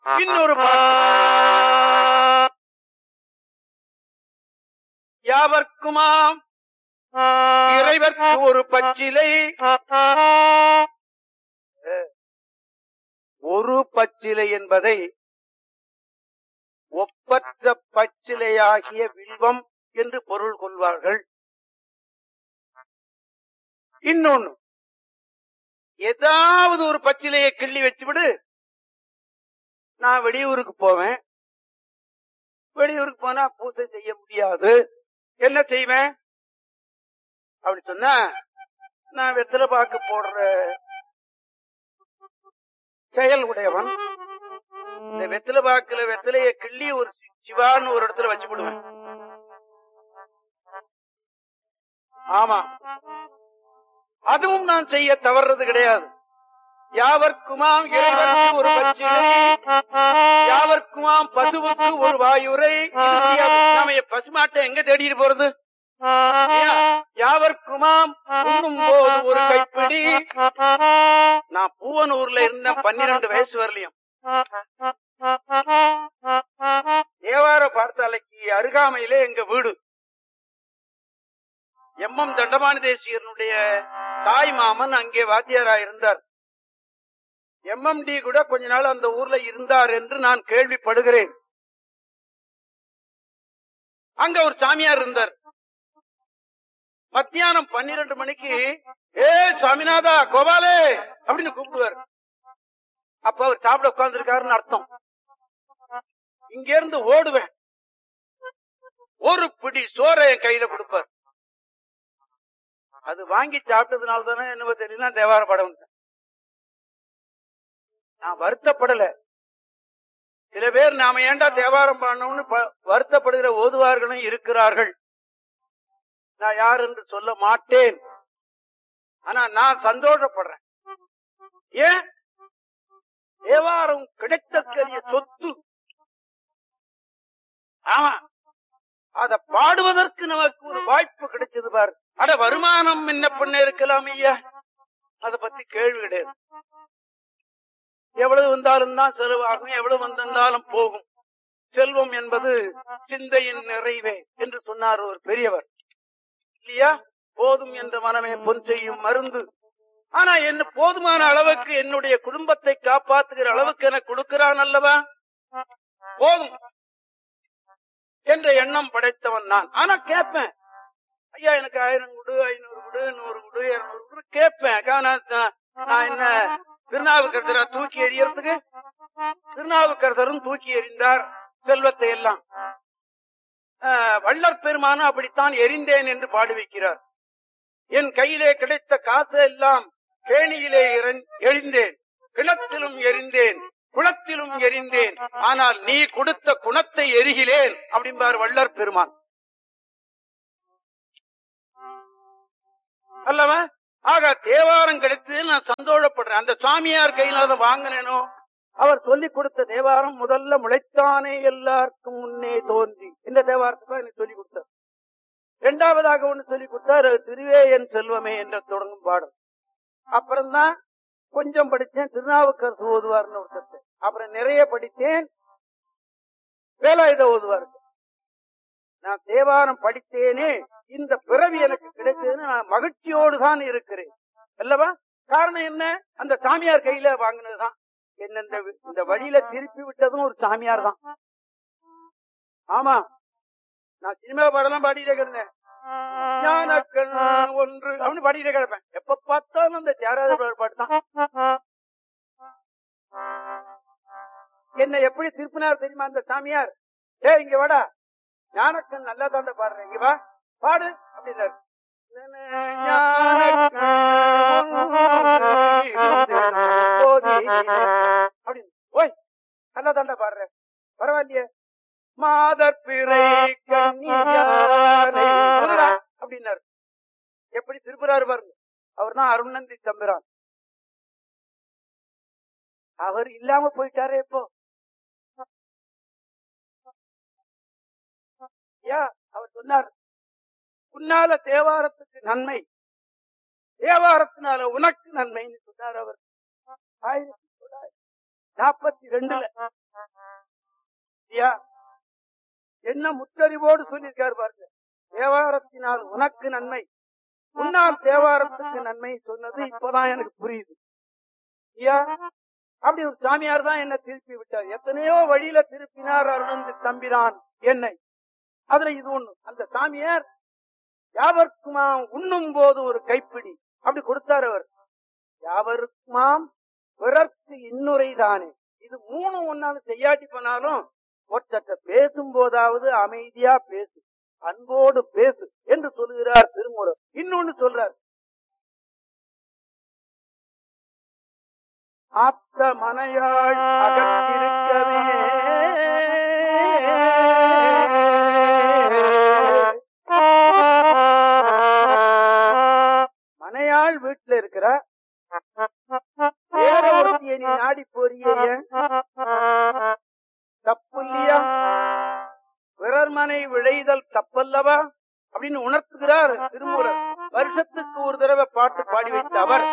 இன்னொரு பாட்டு யாவர்க்குமாம் இறைவர்க்கு ஒரு பச்சிலை ஒரு பச்சிலை என்பதை ஒப்பற்ற பச்சிலையாகிய வில்வம் என்று பொருள் கொள்வார்கள் இன்னொன்னு ஏதாவது ஒரு பச்சிலையை கிள்ளி வச்சுவிடு நான் வெளியூருக்கு போவேன் வெளியூருக்கு போனா பூசை செய்ய முடியாது என்ன செய்வேன் அப்படி சொன்னா நான் வெத்தலை பாக்கு போடுற செயல் உடையவன் இந்த வெத்தலை பாக்குல வெத்தலைய கிள்ளி ஒரு சிவான்னு ஒரு இடத்துல வச்சு விடுவேன் ஆமா அதுவும் நான் செய்ய தவறுறது கிடையாது யாவர்க்குமாம் இறைவனுக்கு ஒரு பச்சிலை யாவர்க்குமாம் பசுவுக்கு ஒரு வாயுரை இது முடியாது. நாம பசுமாட்டை எங்க தேடிட்டு போறது ஏன்? யாவர்க்குமாம் உண்ணும் போது ஒரு கைப்பிடி நான் பூவனூர்ல இருந்தேன் பன்னிரண்டு வயசு வரலையும் தேவார பார்த்தாலைக்கு அருகாமையிலே எங்க வீடு எம் எம் தண்டபாணி தேசியனுடைய தாய் மாமன் அங்கே வாத்தியாரா இருந்தார் எம்எம்டி கூட கொஞ்ச நாள் அந்த ஊர்ல இருந்தார் என்று நான் கேள்விப்படுகிறேன் அங்க ஒரு சாமியார் இருந்தார் மத்தியானம் பன்னிரண்டு மணிக்கு ஏ சாமிநாதா கோபாலே அப்படின்னு கூப்பிடுவார் அப்ப அவர் சாப்பிட உட்கார்ந்துருக்காருன்னு அர்த்தம் இங்க இருந்து ஓடுவேன் ஒரு பிடி சோறை என் கையில கொடுப்பார் அது வாங்கி சாப்பிட்டதுனால தானே என்ன தெரியல தேவார படம் நான் வருத்தப்படல சில பேர் நாம ஏண்டா தேவாரம் பண்ணணும்னு ப- வருத்தப்படுகிற ஓதுவார்களும் இருக்கிறார்கள் நான் யார் என்று சொல்ல மாட்டேன் ஆனா நான் சந்தோஷப்படுறேன் ஏன் தேவாரம் கிடைத்தற்கரிய சொத்து ஆமா அத பாடுவதற்கு நமக்கு ஒரு வாய்ப்பு கிடைச்சது பாரு அட வருமானம் என்ன பண்ண இருக்கலாம் ஐயா அத பத்தி கேள்வி கிடையாது எவ்வளவு வந்தாலும் தான் செலவாகும் எவ்வளவு வந்திருந்தாலும் போகும் செல்வம் என்பது சிந்தையின் நிறைவே என்று சொன்னார் ஒரு பெரியவர் இல்லையா போதும் என்ற மனமே பொன் செய்யும் மருந்து ஆனா என்ன போதுமான அளவுக்கு என்னுடைய குடும்பத்தை காப்பாத்துகிற அளவுக்கு எனக்கு கொடுக்கிறான் அல்லவா போதும் என்ற எண்ணம் படைத்தவன் நான் ஆனா கேட்பேன் ஐயா எனக்கு ஆயிரம் கொடு ஐநூறு கொடு நூறு கொடு இருநூறு கொடு கேட்பேன் ஆனா நான் நான் என்ன திருநாவுக்கரசரா தூக்கி எறியறதுக்கு திருநாவுக்கரசரும் தூக்கி எறிந்தார் செல்வத்தை எல்லாம் ஆஹ், வள்ளற் பெருமானும் அப்படித்தான் எரிந்தேன் என்று பாடுவிக்கிறார் என் கையிலே கிடைத்த காசு எல்லாம் கேணியிலே எறிந்- எறிந்தேன் கிணத்திலும் எரிந்தேன் குளத்திலும் எரிந்தேன் ஆனால் நீ கொடுத்த குணத்தை எரிகிலேன் அப்படிம்பார் வள்ளற் பெருமான் அல்லவா ஆக தேவாரம் கிடைத்து நான் சந்தோஷப்படுறேன் அந்த சுவாமியார் கையில அதை வாங்கினேனோ அவர் சொல்லிக் கொடுத்த தேவாரம் முதல்ல முளைத்தானே எல்லாருக்கும் முன்னே தோன்றி இந்த தேவாரத்துக்கு எனக்கு சொல்லிக் கொடுத்தார் இரண்டாவதாக ஒண்ணு சொல்லிக் கொடுத்தார் அது திருவே என் செல்வமே என்ற தொடங்கும் பாடல் அப்புறம்தான் கொஞ்சம் படிச்சேன் திருநாவுக்கரசு ஓதுவார்னு ஒருத்தர் அப்புறம் நிறைய படித்தேன் வேலாயுத ஓதுவார் நான் தேவாரம் படித்தேனே இந்த பிறவி எனக்கு கிடைத்ததுன்னு நான் மகிழ்ச்சியோடு தான் இருக்கிறேன் அல்லவா காரணம் என்ன அந்த சாமியார் கையில வாங்கினதுதான் என்ன இந்த வி- இந்த வழியில திருப்பி விட்டதும் ஒரு சாமியார் தான் ஆமா நான் சினிமா பாடலாம் பாடிட்டே கிடந்தேன் ஞானக்கண் ஒன்று அப்படின்னு பாடிட்டே கிடப்பேன் எப்ப பார்த்தாலும் அந்த தியாகராஜ பாட்டு தான் என்ன எப்படி திருப்பினார் தெரியுமா அந்த சாமியார் ஏ இங்க வாடா ஞானக்கண் நல்லா தாண்ட பாடுறேன் இங்க வா பாடு அப்படின்னாரு அப்படின்னு ஓய் நல்லா தாண்டா பாடுறேன் பரவாயில்லையே மாதர் பிறை கண்ணியானை சொல்லுடா அப்படின்னாரு எப்படி திருப்புறாரு பாருங்க அவர் தான் அருணந்தி தம்பிரான் அவர் இல்லாம போயிட்டாரே இப்போ யா அவர் சொன்னார் உன்னால தேவாரத்துக்கு நன்மை தேவாரத்தினால உனக்கு நன்மைன்னு சொன்னார் அவர் ஆயிரத்தி தொள்ளாயிரத்தி நாற்பத்தி ரெண்டுல ஐயா, என்ன முற்றறிவோடு சொல்லியிருக்காரு பாருங்க தேவாரத்தினால் உனக்கு நன்மை உன்னால் தேவாரத்துக்கு நன்மை சொன்னது இப்பதான் எனக்கு புரியுது ஐயா அப்படி ஒரு சாமியார் தான் என்ன திருப்பி விட்டார் எத்தனையோ வழியில திருப்பினார் அருணந்து தம்பிரான் என்னை அதுல இது ஒண்ணு அந்த சாமியார் யாவர்க்குமாம் உண்ணும் போது ஒரு கைப்பிடி அப்படி கொடுத்தார் அவர் யாவருக்குமாம் பிறர்க்கு இன்னுரை தானே இது மூணு ஒன்னாலும் செய்யாட்டி பண்ணாலும் ஒருத்தட்ட பேசும் போதாவது அமைதியா பேசு அன்போடு பேசு என்று சொல்லுகிறார் திருமூலர் இன்னொன்னு சொல்றார் ஆப்த மனையாள் அகற்றிருக்கவே மனையாள் வீட்டுல இருக்கிற வேற ஒருத்திய நீ நாடி போறியே ஏன்? தப்பு இல்லையா பிறர் மனை விளைதல் தப்பல்லவா அப்படின்னு உணர்த்துகிறார் திருமூலர் வருஷத்துக்கு ஒரு தடவை பாட்டு பாடி வைத்த அவர்